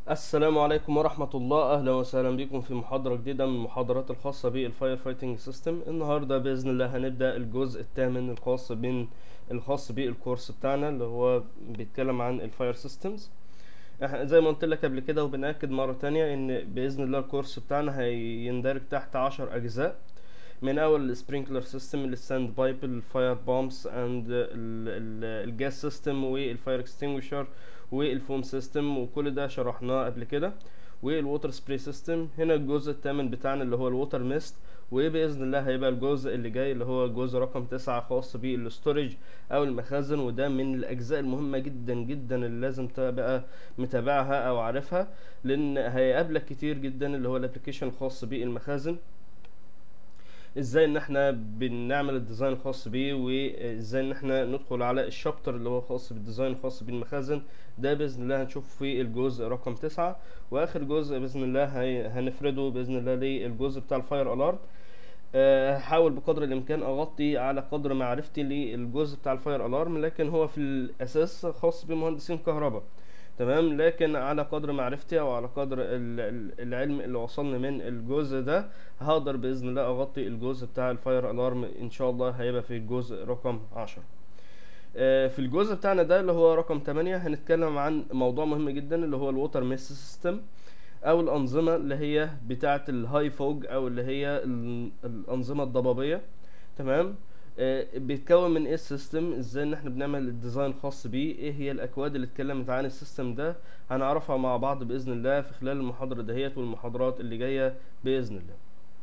السلام عليكم ورحمة الله أهلا وسهلا بكم في محاضرة جديدة من المحاضرات الخاصة بالفاير فايتنج سيستم النهاردة بإذن الله هنبدأ الجزء الثامن الخاص بين الخاص بالكورس بتاعنا اللي هو بيتكلم عن الفاير سيستمز احنا زي ما قلت لك قبل كده وبنأكد مرة تانية ان بإذن الله الكورس بتاعنا هيندرج تحت عشر أجزاء من اول السبرينكلر سيستم الساند بايب الفاير بومبس اند الجاس سيستم والفاير اكستنجوشر والفوم سيستم وكل ده شرحناه قبل كده والووتر سبراي سيستم هنا الجزء الثامن بتاعنا اللي هو الووتر ميست وباذن الله هيبقى الجزء اللي جاي اللي هو الجزء رقم تسعة خاص بالستورج او المخازن وده من الاجزاء المهمه جدا جدا اللي لازم تبقى متابعها او عارفها لان هيقابلك كتير جدا اللي هو الابلكيشن الخاص بالمخازن ازاي ان احنا بنعمل الديزاين الخاص بيه وازاي ان احنا ندخل على الشابتر اللي هو خاص بالديزاين الخاص بالمخازن ده باذن الله هنشوف في الجزء رقم تسعة واخر جزء باذن الله هنفرده باذن الله للجزء بتاع الفاير الارم هحاول بقدر الامكان اغطي على قدر معرفتي للجزء بتاع الفاير الارم لكن هو في الاساس خاص بمهندسين كهرباء تمام لكن على قدر معرفتي او على قدر العلم اللي وصلني من الجزء ده هقدر باذن الله اغطي الجزء بتاع الفاير الارم ان شاء الله هيبقى في الجزء رقم عشرة في الجزء بتاعنا ده اللي هو رقم 8 هنتكلم عن موضوع مهم جدا اللي هو الووتر ميس سيستم او الانظمه اللي هي بتاعه الهاي فوج او اللي هي الانظمه الضبابيه تمام بيتكون من ايه السيستم ازاي ان احنا بنعمل الديزاين الخاص بيه ايه هي الاكواد اللي اتكلمت عن السيستم ده هنعرفها مع بعض باذن الله في خلال المحاضره دهيت والمحاضرات اللي جايه باذن الله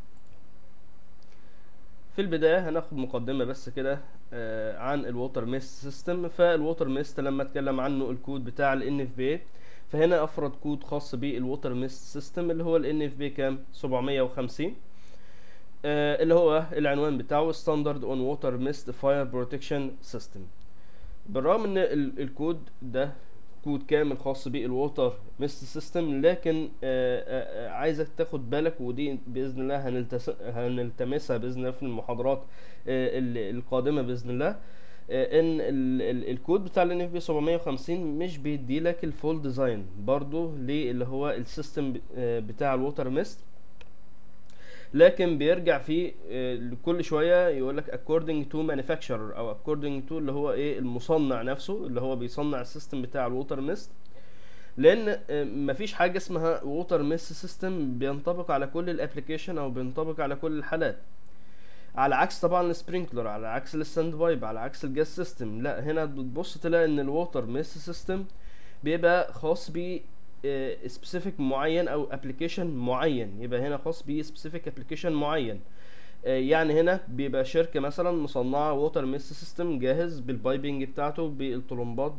في البدايه هناخد مقدمه بس كده آه عن الووتر ميست سيستم فالووتر ميست لما اتكلم عنه الكود بتاع ال اف بي فهنا افرد كود خاص بالووتر ميست سيستم اللي هو ال اف بي كام 750 آه اللي هو العنوان بتاعه ستاندرد اون ووتر ميست فاير بروتكشن سيستم بالرغم ان الكود ده كود كامل خاص بالووتر ميست سيستم لكن آه آه عايزك تاخد بالك ودي باذن الله هنلتس... هنلتمسها باذن الله في المحاضرات القادمه باذن الله ان ال ال الكود بتاع ال NFB 750 مش بيدي لك الفول ديزاين برضو اللي هو السيستم بتاع الووتر ميست لكن بيرجع فيه كل شويه يقول لك according to manufacturer او according to اللي هو ايه المصنع نفسه اللي هو بيصنع السيستم بتاع الووتر ميست لان مفيش حاجه اسمها ووتر ميست سيستم بينطبق على كل الابلكيشن او بينطبق على كل الحالات على عكس طبعا السبرينكلر على عكس الساند بايب على عكس الجاز سيستم لا هنا بتبص تلاقي ان الووتر ميست سيستم بيبقى خاص ب سبيسيفيك معين او ابلكيشن معين يبقى هنا خاص ب سبيسيفيك ابلكيشن معين يعني هنا بيبقى شركه مثلا مصنعه ووتر ميست سيستم جاهز بالبايبنج بتاعته بالطلمبات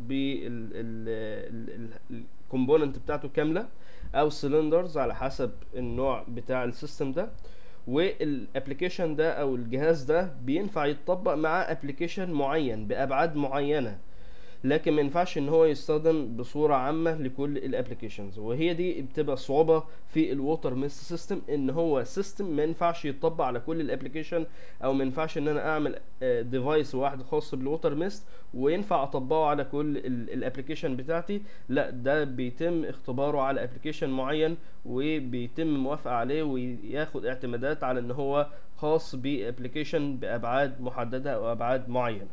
بالكومبوننت بتاعته كامله او سلندرز على حسب النوع بتاع السيستم ده والابلكيشن ده او الجهاز ده بينفع يتطبق مع ابلكيشن معين بابعاد معينه لكن ما ينفعش ان هو يستخدم بصوره عامه لكل الابلكيشنز وهي دي بتبقى صعوبه في الووتر ميست سيستم ان هو سيستم ما ينفعش يتطبق على كل الابلكيشن او ما ينفعش ان انا اعمل ديفايس واحد خاص بالووتر ميست وينفع اطبقه على كل الابلكيشن بتاعتي لا ده بيتم اختباره على ابلكيشن معين وبيتم موافقه عليه وياخد اعتمادات على ان هو خاص بابلكيشن بابعاد محدده او ابعاد معينه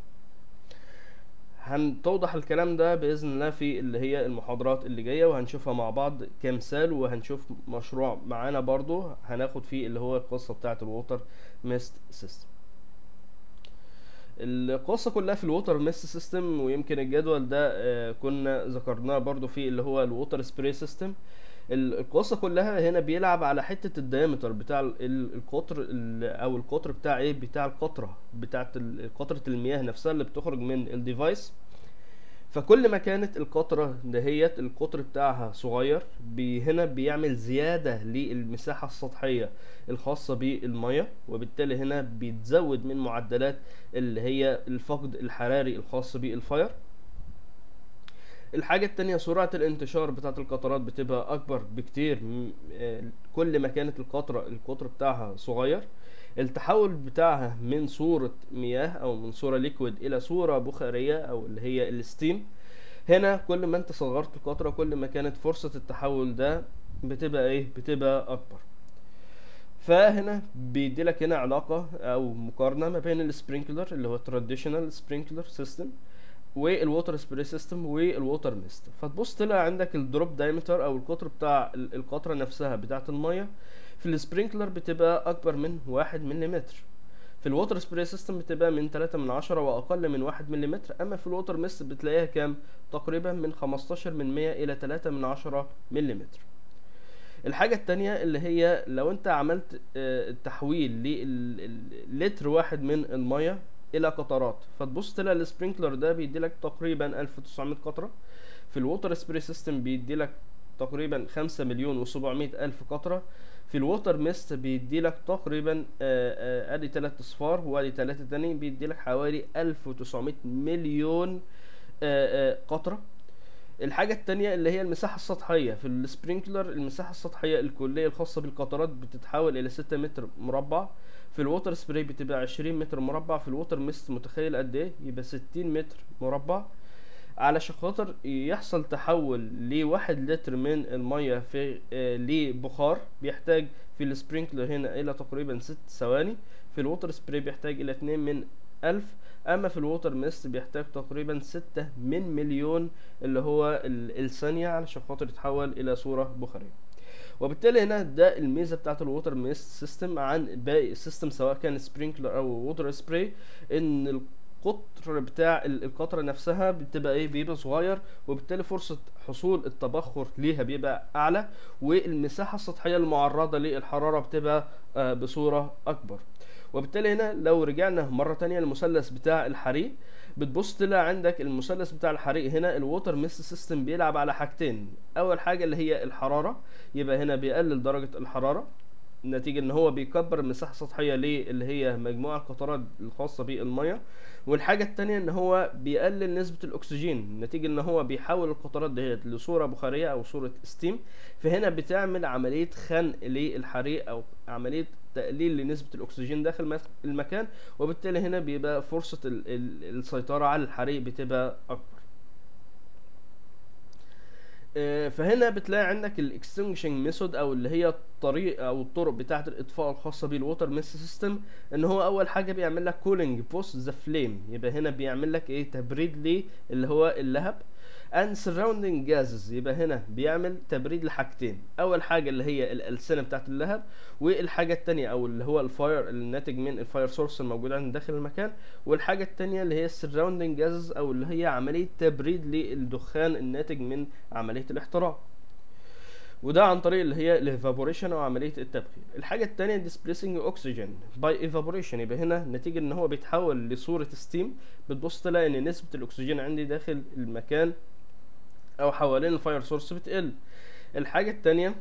هنتوضح الكلام ده باذن الله في اللي هي المحاضرات اللي جايه وهنشوفها مع بعض كمثال وهنشوف مشروع معانا برضو هناخد فيه اللي هو القصه بتاعه الووتر ميست سيستم القصه كلها في الووتر ميست سيستم ويمكن الجدول ده آه كنا ذكرناه برضو في اللي هو الووتر سبراي سيستم القصه كلها هنا بيلعب على حته الديامتر بتاع القطر او القطر بتاع ايه بتاع القطره بتاعه قطره المياه نفسها اللي بتخرج من الديفايس فكل ما كانت القطره دهيت القطر بتاعها صغير بي هنا بيعمل زياده للمساحه السطحيه الخاصه بالميه وبالتالي هنا بيتزود من معدلات اللي هي الفقد الحراري الخاص بالفاير الحاجة التانية سرعة الانتشار بتاعة القطرات بتبقى أكبر بكتير كل ما كانت القطرة القطر بتاعها صغير التحول بتاعها من صورة مياه أو من صورة ليكويد إلى صورة بخارية أو اللي هي الستيم هنا كل ما انت صغرت القطرة كل ما كانت فرصة التحول ده بتبقى ايه بتبقى اكبر فهنا بيدي لك هنا علاقة او مقارنة ما بين السبرينكلر اللي هو تراديشنال سبرينكلر سيستم والووتر سبراي سيستم والووتر ميست فتبص تلاقي عندك الدروب دايمتر او القطر بتاع ال- القطرة نفسها بتاعة المية في السبرينكلر بتبقى اكبر من واحد مليمتر في الووتر سبراي سيستم بتبقى من 3 من عشرة واقل من واحد مليمتر اما في الووتر ميست بتلاقيها كام تقريبا من 15 من 100 الى 3 من عشرة مليمتر الحاجة التانية اللي هي لو انت عملت آه، التحويل للتر واحد من المية الى قطرات فتبص تلاقي السبرينكلر ده بيديلك تقريبا 1900 قطرة في الووتر سبراي سيستم بيديلك تقريبا 5 مليون و700 الف قطرة في الووتر ميست بيديلك تقريبا آه، آه، ادي تلات اصفار وادي تلاتة تاني بيديلك حوالي 1900 مليون آه، آه، قطرة الحاجة التانية اللي هي المساحة السطحية في السبرينكلر المساحة السطحية الكلية الخاصة بالقطرات بتتحول إلى ستة متر مربع في الووتر سبراي بتبقى عشرين متر مربع في الووتر ميست متخيل قد ايه يبقى ستين متر مربع علشان خاطر يحصل تحول لواحد لتر من المية في آه لبخار بيحتاج في السبرينكلر هنا إلى تقريبا ست ثواني في الووتر سبراي بيحتاج إلى اتنين من ألف أما في الووتر ميست بيحتاج تقريبا ستة من مليون اللي هو ال- الثانية علشان خاطر يتحول إلى صورة بخارية وبالتالي هنا ده الميزة بتاعت الووتر ميست سيستم عن باقي السيستم سواء كان سبرينكلر أو ووتر سبراي إن القطر بتاع ال- القطرة نفسها بتبقى ايه بيبقى صغير وبالتالي فرصة حصول التبخر ليها بيبقى أعلى والمساحة السطحية المعرضة للحرارة بتبقى آه، بصورة أكبر وبالتالي هنا لو رجعنا مرة تانية للمثلث بتاع الحريق بتبص تلاقي عندك المثلث بتاع الحريق هنا الووتر ميست سيستم بيلعب على حاجتين اول حاجة اللي هي الحرارة يبقى هنا بيقلل درجة الحرارة نتيجة ان هو بيكبر المساحة السطحية ليه اللي هي مجموعة القطرات الخاصة بالمية والحاجة التانية ان هو بيقلل نسبة الاكسجين نتيجة ان هو بيحول القطرات ديت لصورة بخارية او صورة ستيم فهنا بتعمل عملية خنق للحريق او عملية تقليل لنسبة الاكسجين داخل مك- المكان وبالتالي هنا بيبقى فرصة ال- ال- السيطرة على الحريق بتبقى اكبر آه، فهنا بتلاقي عندك الاكستنجشنج ميثود او اللي هي الطريقه او الطرق بتاعه الاطفاء الخاصه بالووتر ميست سيستم ان هو اول حاجه بيعمل لك كولينج بوست ذا فليم يبقى هنا بيعمل لك ايه تبريد ليه اللي هو اللهب and surrounding gases يبقى هنا بيعمل تبريد لحاجتين اول حاجه اللي هي الالسنه بتاعه اللهب والحاجه التانية او اللي هو الفاير الناتج من الفاير سورس الموجود عند داخل المكان والحاجه التانية اللي هي السراوندنج جازز او اللي هي عمليه تبريد للدخان الناتج من عمليه الاحتراق وده عن طريق اللي هي الايفابوريشن او عمليه التبخير الحاجه التانية ديسبليسنج اوكسجين باي ايفابوريشن يبقى هنا نتيجه ان هو بيتحول لصوره ستيم بتبص تلاقي ان نسبه الاكسجين عندي داخل المكان او حوالين الفاير سورس بتقل الحاجه التانية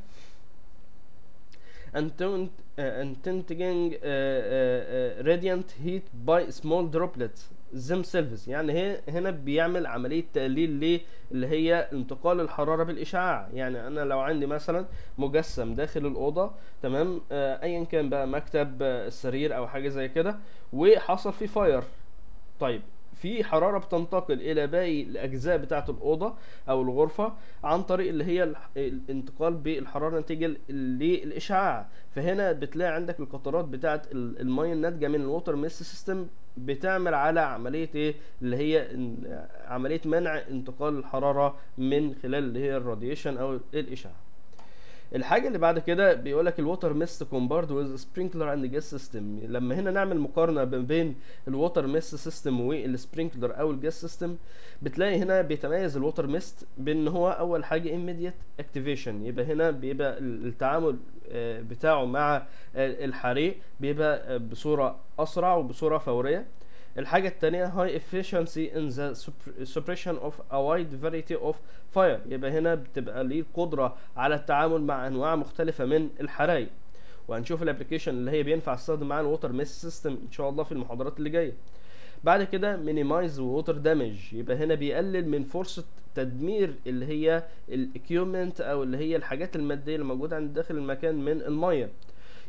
intending radiant heat by small droplets themselves يعني هي هنا بيعمل عمليه تقليل ليه اللي هي انتقال الحراره بالاشعاع يعني انا لو عندي مثلا مجسم داخل الاوضه تمام آه، ايا كان بقى مكتب آه، السرير او حاجه زي كده وحصل فيه فاير طيب في حرارة بتنتقل إلى باقي الأجزاء بتاعة الأوضة أو الغرفة عن طريق اللي هي الح- الانتقال بالحرارة نتيجة للإشعاع فهنا بتلاقي عندك القطرات بتاعة ال- المية الناتجة من الووتر ميست سيستم بتعمل على عملية إيه اللي هي إن- عملية منع انتقال الحرارة من خلال اللي هي الراديشن أو الإشعاع الحاجة اللي بعد كده بيقولك الووتر ميست كومبارد ويز سبرينكلر اند جاس سيستم لما هنا نعمل مقارنة ما بين الووتر ميست سيستم والسبرينكلر او الجاس سيستم بتلاقي هنا بيتميز الووتر ميست بان هو اول حاجة immediate activation يبقى هنا بيبقى ال- التعامل آه، بتاعه مع آه، الحريق بيبقى آه، بصورة اسرع وبصورة فورية الحاجة التانية high efficiency in the supp- suppression of a wide variety of fire يبقى هنا بتبقى ليه القدرة على التعامل مع أنواع مختلفة من الحرايق وهنشوف الابلكيشن اللي هي بينفع استخدم معاه الووتر ميس سيستم ان شاء الله في المحاضرات اللي جايه بعد كده مينيمايز ووتر دامج يبقى هنا بيقلل من فرصه تدمير اللي هي الاكيومنت او اللي هي الحاجات الماديه اللي موجوده عند داخل المكان من الميه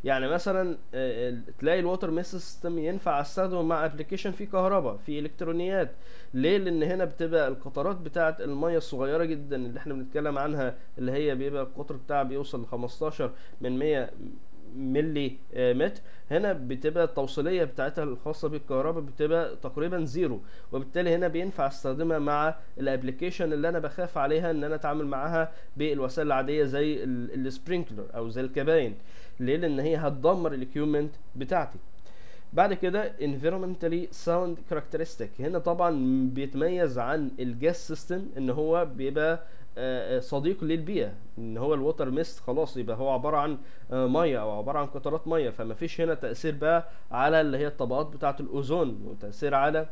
يعني مثلا آه، ال- تلاقي الووتر ميست سيستم ينفع استخدمه مع ابلكيشن فيه كهرباء فيه الكترونيات ليه لان هنا بتبقى القطرات بتاعه الميه الصغيره جدا اللي احنا بنتكلم عنها اللي هي بيبقى القطر بتاعها بيوصل ل 15 من 100 ملي آه، متر هنا بتبقى التوصيليه بتاعتها الخاصه بالكهرباء بتبقى تقريبا زيرو وبالتالي هنا بينفع استخدمها مع الابلكيشن اللي انا بخاف عليها ان انا اتعامل معاها بالوسائل العاديه زي السبرينكلر او زي الكباين ليه لان هي هتدمر الاكيومنت بتاعتي بعد كده environmentally sound characteristic هنا طبعا بيتميز عن الجاس سيستم ان هو بيبقى آه، آه، صديق للبيئة ان هو الووتر ميست خلاص يبقى هو عبارة عن آه، مية او عبارة عن قطرات مية فما فيش هنا تأثير بقى على اللي هي الطبقات بتاعة الاوزون وتأثير على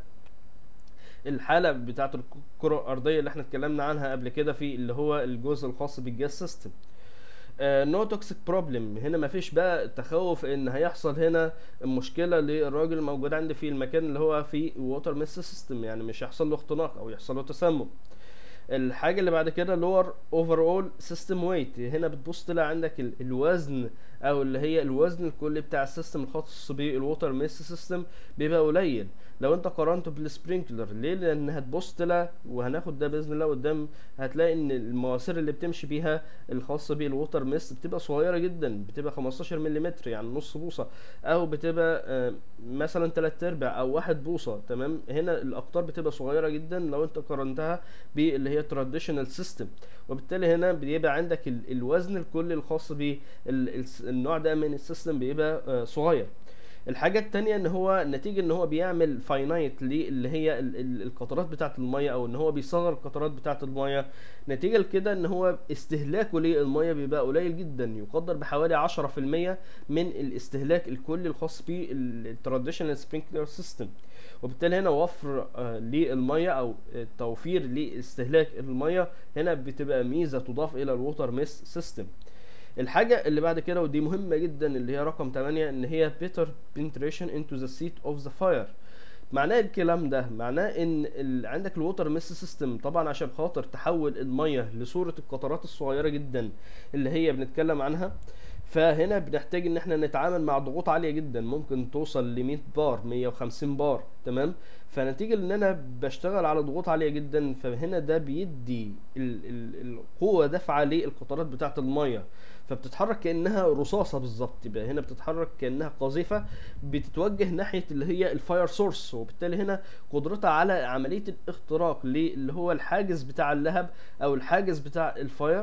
الحالة بتاعة الكرة الأرضية اللي احنا اتكلمنا عنها قبل كده في اللي هو الجزء الخاص بالجاس سيستم نو توكسيك بروبلم هنا مفيش بقى تخوف ان هيحصل هنا مشكله للراجل الموجود عندي في المكان اللي هو فيه ووتر ميست سيستم يعني مش هيحصل له اختناق او يحصل له تسمم الحاجه اللي بعد كده لور اوفر اول سيستم ويت هنا بتبص تلاقي عندك ال- الوزن او اللي هي الوزن الكلي بتاع السيستم الخاص بالووتر ميست سيستم بيبقى قليل لو انت قارنته بالسبرينكلر ليه لان هتبص تلاقي وهناخد ده باذن الله قدام هتلاقي ان المواسير اللي بتمشي بيها الخاصه بالووتر ميست بتبقى صغيره جدا بتبقى 15 ملم يعني نص بوصه او بتبقى آه، مثلا 3 ارباع او واحد بوصه تمام هنا الاقطار بتبقى صغيره جدا لو انت قارنتها باللي هي تراديشنال سيستم وبالتالي هنا بيبقى عندك ال- الوزن الكلي الخاص بالنوع ده من السيستم بيبقى آه، صغير الحاجة التانية ان هو نتيجة ان هو بيعمل فاينايت اللي هي ال- ال- القطرات بتاعة المية او ان هو بيصغر القطرات بتاعة المية نتيجة لكده ان هو استهلاكه للمية بيبقى قليل جدا يقدر بحوالي عشرة في المية من الاستهلاك الكلي الخاص بالتراديشنال سبرينكلر سيستم وبالتالي هنا وفر آه، للمية او توفير لاستهلاك المية هنا بتبقى ميزة تضاف الى الووتر ميس سيستم الحاجة اللي بعد كده ودي مهمة جدا اللي هي رقم 8 ان هي better penetration into the seat of the fire معناه إيه الكلام ده معناه ان ال... عندك الووتر ميس سيستم طبعا عشان خاطر تحول المية لصورة القطرات الصغيرة جدا اللي هي بنتكلم عنها فهنا بنحتاج ان احنا نتعامل مع ضغوط عاليه جدا ممكن توصل ل 100 بار 150 بار تمام فنتيجه ان انا بشتغل على ضغوط عاليه جدا فهنا ده بيدي ال ال القوه دفعه للقطرات بتاعه الميه فبتتحرك كانها رصاصه بالظبط يبقى هنا بتتحرك كانها قاذفه بتتوجه ناحيه اللي هي الفاير سورس وبالتالي هنا قدرتها على عمليه الاختراق اللي هو الحاجز بتاع اللهب او الحاجز بتاع الفاير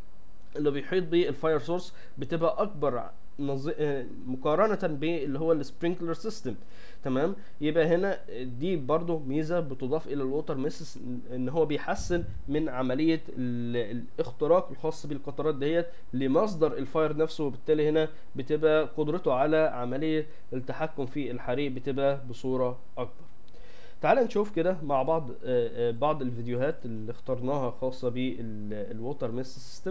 اللي بيحيط بالفاير سورس بتبقى اكبر نظ... آه، مقارنة باللي هو السبرينكلر سيستم تمام يبقى هنا دي برضو ميزة بتضاف الى الووتر ميسس ان هو بيحسن من عملية ال... الاختراق الخاص بالقطرات ديت لمصدر الفاير نفسه وبالتالي هنا بتبقى قدرته على عملية التحكم في الحريق بتبقى بصورة اكبر تعال نشوف كده مع بعض آه، آه، بعض الفيديوهات اللي اخترناها خاصة بالووتر ميس سيستم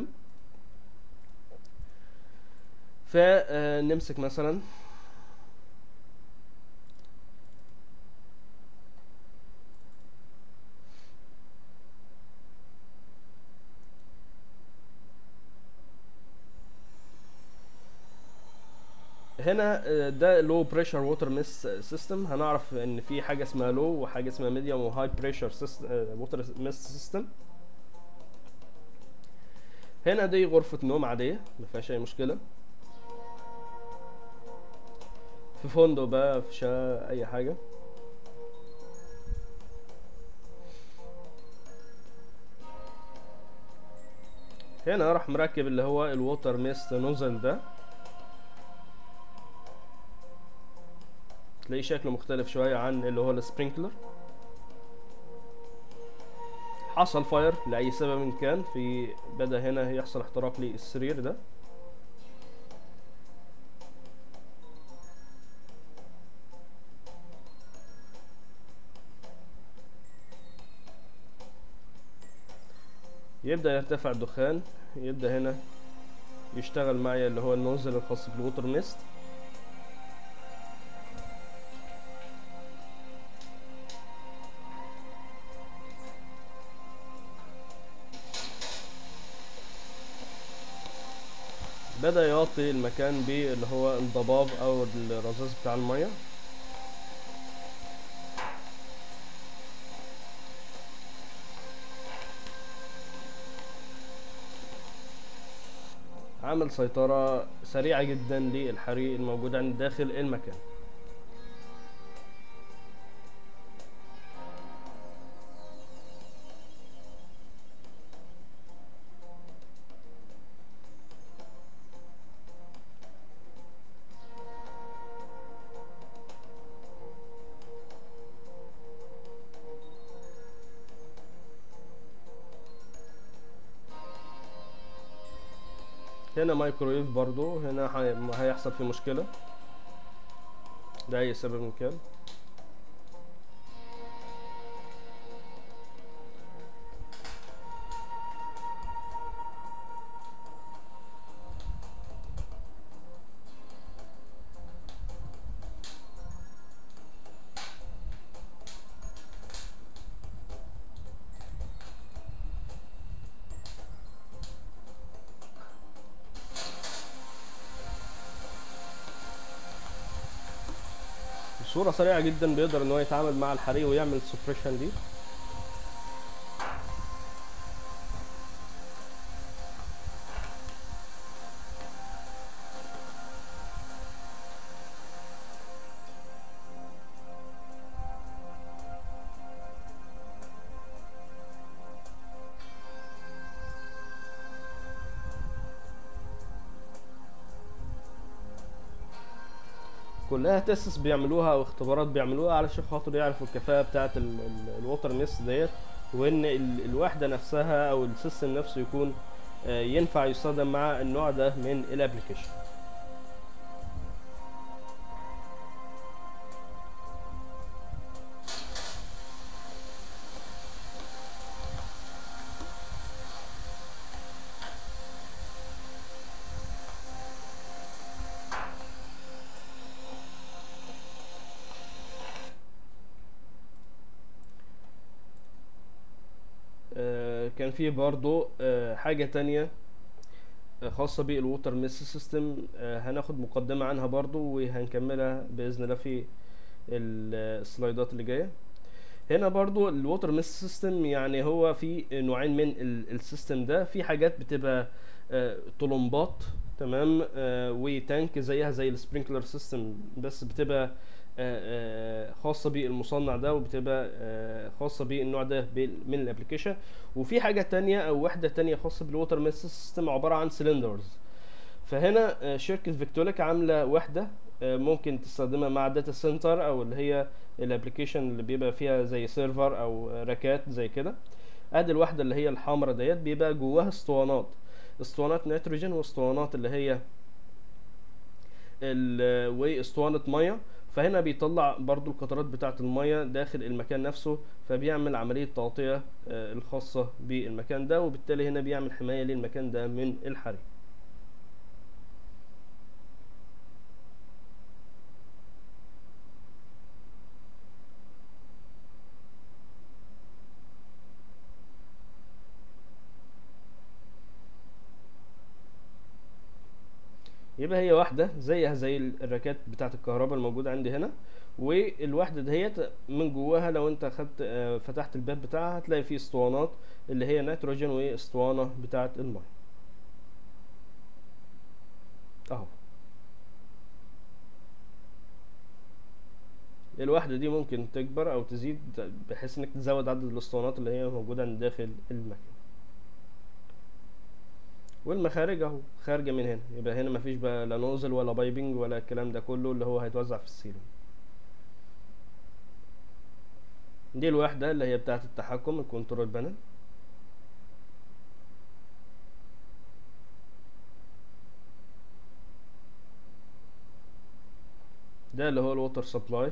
فنمسك مثلا هنا آه، ده لو بريشر ووتر ميس سيستم هنعرف ان في حاجه اسمها لو وحاجه اسمها ميديوم وهاي بريشر ووتر ميس سيستم هنا دي غرفه نوم عاديه ما فيهاش اي مشكله في فندق بقى في شقة اي حاجه هنا راح مركب اللي هو الووتر ميست نوزل ده تلاقيه شكله مختلف شوية عن اللي هو السبرينكلر حصل فاير لأي سبب إن كان في بدأ هنا يحصل احتراق للسرير ده يبدأ يرتفع الدخان يبدأ هنا يشتغل معايا اللي هو النوزل الخاص بالووتر ميست بدأ يغطي المكان باللي هو الضباب او الرذاذ بتاع المية عمل سيطرة سريعة جدا للحريق الموجود عند داخل المكان هنا مايكرويف برضو هنا هي- هيحصل فيه مشكلة لأي سبب من كان بصورة سريعة جدا بيقدر ان هو يتعامل مع الحريق ويعمل سبريشن دي كلها تيستس بيعملوها او اختبارات بيعملوها علشان خاطر يعرفوا الكفاءة بتاعة الووتر ميس ديت وان ال- الوحدة نفسها او السيستم نفسه يكون آه، ينفع يستخدم مع النوع ده من الابلكيشن آه، كان في برضو آه، حاجة تانية آه، خاصة بالووتر ميس سيستم هناخد مقدمة عنها برضو وهنكملها بإذن الله في ال- السلايدات اللي جاية هنا برضو الووتر ميس سيستم يعني هو في نوعين من ال- السيستم ده في حاجات بتبقى آه، طلمبات تمام آه، وتانك زيها زي السبرينكلر سيستم بس بتبقى آه، آه، خاصة بالمصنع ده وبتبقى آه، خاصة بالنوع ده بال- من الابلكيشن وفي حاجة تانية او وحدة تانية خاصة بالووتر ميس سيستم عبارة عن سلندرز فهنا آه، شركة فيكتوليك عاملة وحدة آه، ممكن تستخدمها مع داتا سنتر او اللي هي الابلكيشن اللي بيبقى فيها زي سيرفر او آه، راكات زي كده ادي الوحدة اللي هي الحمرا ديت بيبقى جواها اسطوانات اسطوانات نيتروجين واسطوانات اللي هي ال- واسطوانة مية فهنا بيطلع برضو القطرات بتاعة المية داخل المكان نفسه فبيعمل عملية تغطية آه، الخاصة بالمكان ده وبالتالي هنا بيعمل حماية للمكان ده من الحريق يبقى هي واحدة زيها زي الراكات بتاعة الكهرباء الموجودة عندي هنا والواحدة دهيت من جواها لو انت خدت آه، فتحت الباب بتاعها هتلاقي فيه اسطوانات اللي هي نيتروجين واسطوانة بتاعة المية اهو الواحدة دي ممكن تكبر او تزيد بحيث انك تزود عدد الاسطوانات اللي هي موجودة عند داخل المكان والمخارج اهو خارجة من هنا يبقى هنا مفيش بقى لا نوزل ولا بايبنج ولا الكلام ده كله اللي هو هيتوزع في السيلون دي الوحدة اللي هي بتاعة التحكم الكنترول بانل ده اللي هو الووتر سبلاي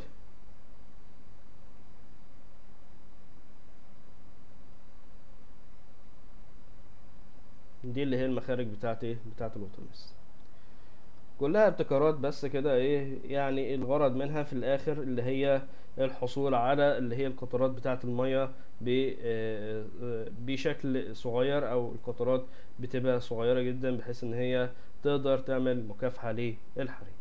دي اللي هي المخارج بتاعت ايه بتاعت الووتر ميست كلها ابتكارات بس كده ايه يعني الغرض منها في الاخر اللي هي الحصول على اللي هي القطرات بتاعة المية ب- آه، آه، بشكل صغير او القطرات بتبقى صغيرة جدا بحيث ان هي تقدر تعمل مكافحة للحريق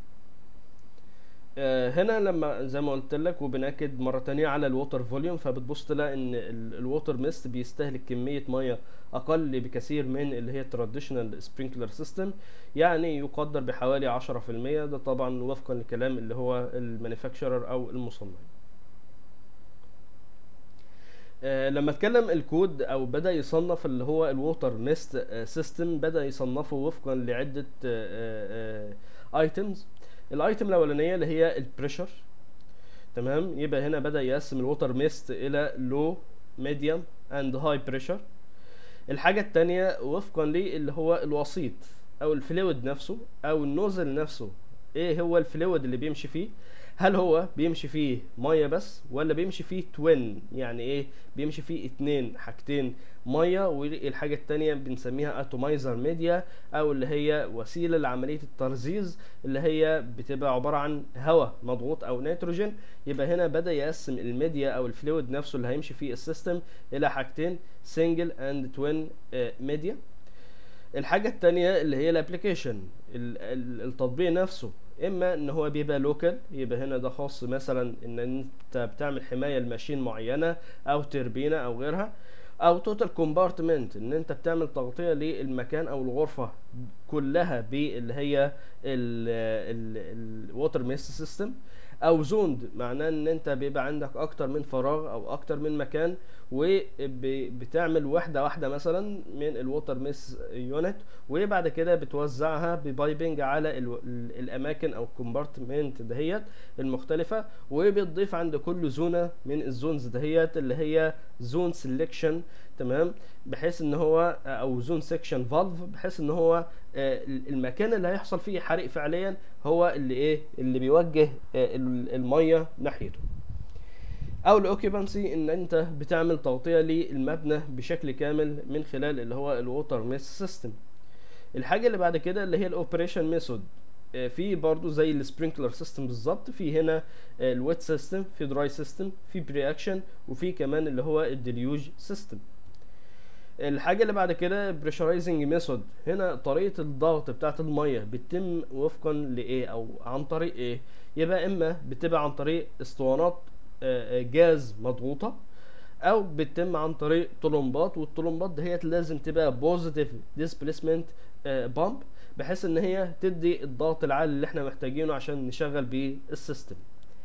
آه، هنا لما زي ما قلت لك وبنأكد مرة تانية على الووتر فوليوم فبتبص تلاقي ان الووتر ميست بيستهلك كمية مية اقل بكثير من اللي هي التراديشنال سبرينكلر سيستم يعني يقدر بحوالي عشرة في المية ده طبعا وفقا لكلام اللي هو المانيفاكتشرر او المصنع آه، لما اتكلم الكود او بدا يصنف اللي هو الووتر ميست سيستم بدا يصنفه وفقا لعده ايتمز الايتم الاولانيه اللي هي البريشر تمام يبقى هنا بدا يقسم الووتر ميست الى لو ميديوم اند هاي بريشر الحاجه الثانيه وفقا اللي هو الوسيط او الفلويد نفسه او النوزل نفسه ايه هو الفلويد اللي بيمشي فيه هل هو بيمشي فيه ميه بس ولا بيمشي فيه توين يعني ايه بيمشي فيه اتنين حاجتين ميه والحاجه التانية بنسميها اتومايزر ميديا او اللي هي وسيله لعمليه الترزيز اللي هي بتبقى عباره عن هواء مضغوط او نيتروجين يبقى هنا بدا يقسم الميديا او الفلويد نفسه اللي هيمشي فيه السيستم الى حاجتين سنجل اند توين ميديا الحاجه التانية اللي هي الابلكيشن التطبيق نفسه اما ان هو بيبقى لوكال يبقى هنا ده خاص مثلا ان انت بتعمل حمايه لماشين معينه او تربينه او غيرها او توتال كومبارتمنت ان انت بتعمل تغطيه للمكان او الغرفه كلها باللي هي الووتر ميست سيستم او زوند معناه ان انت بيبقى عندك اكتر من فراغ او اكتر من مكان وبتعمل واحده واحده مثلا من الووتر ميس يونت وبعد كده بتوزعها ببايبنج على الاماكن او الكومبارتمنت دهيت المختلفه وبتضيف عند كل زونه من الزونز دهيت اللي هي زون سيلكشن تمام بحيث ان هو او زون سيكشن فالف بحيث ان هو المكان اللي هيحصل فيه حريق فعليا هو اللي ايه اللي بيوجه الميه ناحيته او الاوكيبانسي ان انت بتعمل تغطيه للمبنى بشكل كامل من خلال اللي هو الووتر ميس سيستم الحاجه اللي بعد كده اللي هي الاوبريشن ميثود في برضو زي السبرينكلر سيستم بالظبط في هنا الويت سيستم في دراي سيستم في بري اكشن وفي كمان اللي هو الديليوج سيستم الحاجة اللي بعد كده بريشرايزنج ميثود هنا طريقة الضغط بتاعة المية بتتم وفقا لإيه أو عن طريق إيه يبقى إما بتبقى عن طريق اسطوانات جاز مضغوطة أو بتتم عن طريق طلمبات والطلمبات دهيت لازم تبقى بوزيتيف ديسبليسمنت بامب بحيث ان هي تدي الضغط العالي اللي احنا محتاجينه عشان نشغل بيه السيستم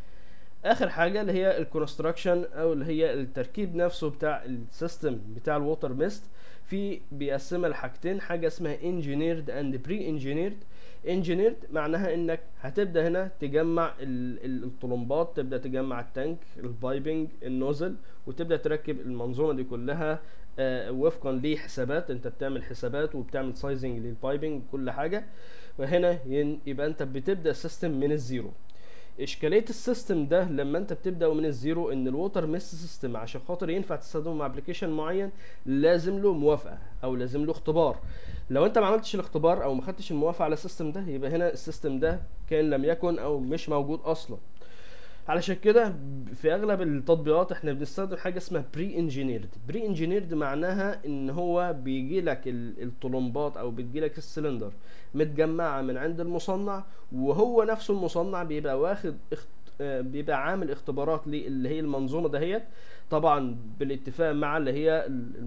اخر حاجه اللي هي الكونستراكشن او اللي هي التركيب نفسه بتاع السيستم بتاع الووتر ميست في بيقسمها لحاجتين حاجه اسمها انجينيرد اند بري انجينيرد انجينيرد معناها انك هتبدا هنا تجمع الطلمبات تبدا تجمع التانك البايبنج النوزل وتبدا تركب المنظومه دي كلها آه وفقا لحسابات انت بتعمل حسابات وبتعمل سايزنج للبايبنج كل حاجه وهنا يبقى انت بتبدا السيستم من الزيرو اشكاليه السيستم ده لما انت بتبدا من الزيرو ان الووتر ميس سيستم عشان خاطر ينفع تستخدمه مع ابلكيشن معين لازم له موافقه او لازم له اختبار لو انت ما عملتش الاختبار او ما خدتش الموافقه على السيستم ده يبقى هنا السيستم ده كان لم يكن او مش موجود اصلا علشان كده في اغلب التطبيقات احنا بنستخدم حاجه اسمها بري انجينيرد بري انجينيرد معناها ان هو بيجي لك الطلمبات او بتجي لك السلندر متجمعه من عند المصنع وهو نفسه المصنع بيبقى واخد اخت... بيبقى عامل اختبارات اللي هي المنظومه دهيت طبعا بالاتفاق مع اللي هي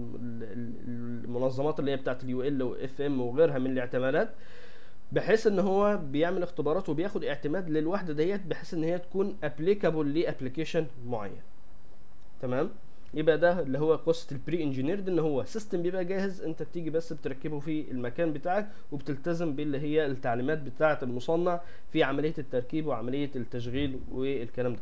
المنظمات اللي هي بتاعت اليو ال واف ام وغيرها من الاعتمادات بحيث ان هو بيعمل اختبارات وبياخد اعتماد للوحده ديت بحيث ان هي تكون ابليكابل لابلكيشن معين تمام يبقى ده اللي هو قصه البري انجينيرد ان هو سيستم بيبقى جاهز انت بتيجي بس بتركبه في المكان بتاعك وبتلتزم باللي هي التعليمات بتاعه المصنع في عمليه التركيب وعمليه التشغيل والكلام ده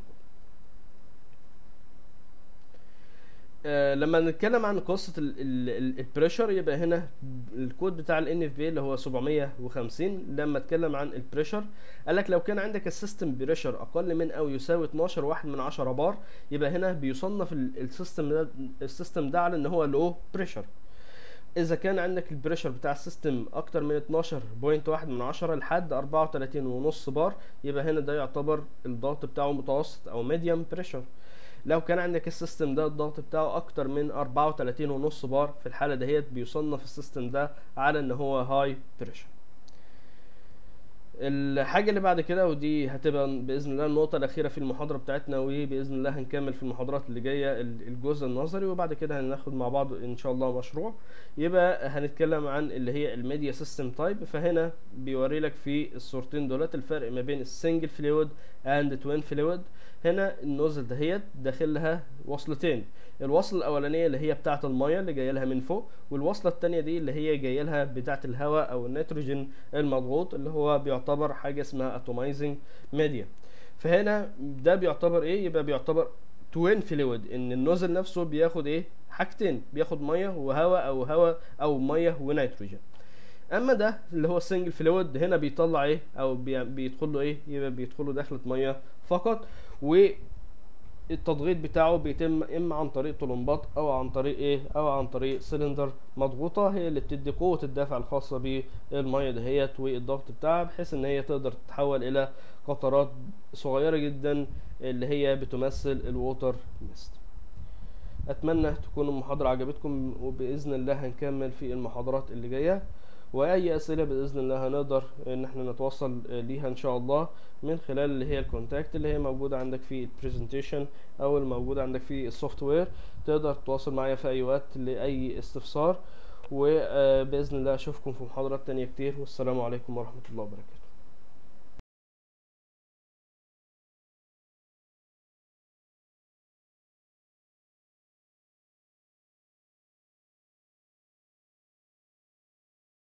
آه لما نتكلم عن قصه البريشر يبقى هنا الكود بتاع الان اف بي اللي هو 750 لما اتكلم عن البريشر قال لك لو كان عندك السيستم بريشر اقل من او يساوي 12 واحد من 10 بار يبقى هنا بيصنف السيستم ده السيستم ده على ان هو لو بريشر اذا كان عندك البريشر بتاع السيستم اكتر من 12.1 من 10 لحد 34 ونص بار يبقى هنا ده يعتبر الضغط بتاعه متوسط او ميديوم بريشر لو كان عندك السيستم ده الضغط بتاعه اكتر من 34 ونص بار في الحاله دهيت بيصنف السيستم ده على ان هو هاي بريشر الحاجة اللي بعد كده ودي هتبقى بإذن الله النقطة الأخيرة في المحاضرة بتاعتنا وبإذن الله هنكمل في المحاضرات اللي جاية ال- الجزء النظري وبعد كده هناخد مع بعض إن شاء الله مشروع يبقى هنتكلم عن اللي هي الميديا سيستم تايب فهنا بيوري لك في الصورتين دولت الفرق ما بين السنجل فلويد اند توين فلويد هنا النوزل دهيت داخل لها وصلتين الوصله الاولانيه اللي هي بتاعه الميه اللي جايه لها من فوق والوصله الثانيه دي اللي هي جايه لها بتاعه الهواء او النيتروجين المضغوط اللي هو بيعتبر حاجه اسمها اتومايزنج ميديا فهنا ده بيعتبر ايه يبقى بيعتبر توين فلويد ان النوزل نفسه بياخد ايه حاجتين بياخد ميه وهواء او هواء او ميه ونيتروجين اما ده اللي هو السنجل فلويد هنا بيطلع ايه او بي- بيدخل له ايه يبقى بيدخل له دخلة ميه فقط والتضغيط بتاعه بيتم اما عن طريق طلمبات او عن طريق ايه او عن طريق سلندر مضغوطه هي اللي بتدي قوه الدفع الخاصه بالميه دهيت والضغط بتاعها بحيث ان هي تقدر تتحول الى قطرات صغيره جدا اللي هي بتمثل الووتر ميست اتمنى تكون المحاضره عجبتكم وباذن الله هنكمل في المحاضرات اللي جايه واي اسئله باذن الله هنقدر ان احنا نتوصل ليها ان شاء الله من خلال اللي هي الكونتاكت اللي هي موجوده عندك في البرزنتيشن او الموجوده عندك في السوفت وير تقدر تتواصل معايا في اي وقت لاي استفسار وباذن الله اشوفكم في محاضرات تانية كتير والسلام عليكم ورحمه الله وبركاته